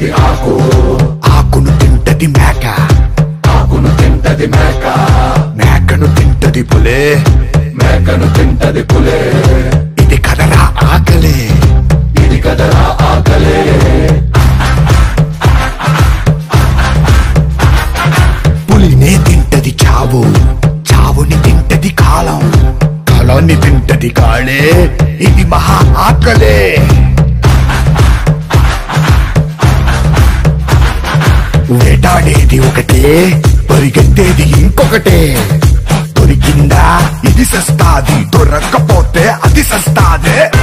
తింటది ఆకు ఆకును తింటది మేక ఆకును తింటది మేక మేకను తింటది పులే మేకను తింటది పులే ఇది కదరా ఆకలే ఇది కదరా ఆకలే పులినే తింటది చావు చావుని తింటది కాలం కాలాన్ని తింటది కాళే ఇది మహా ఆకలే వేటాడేది ఒకటే పరిగెత్తేది ఇంకొకటే దొరికిందా ఇది సస్తాది దొరక్కపోతే అది సస్తాదే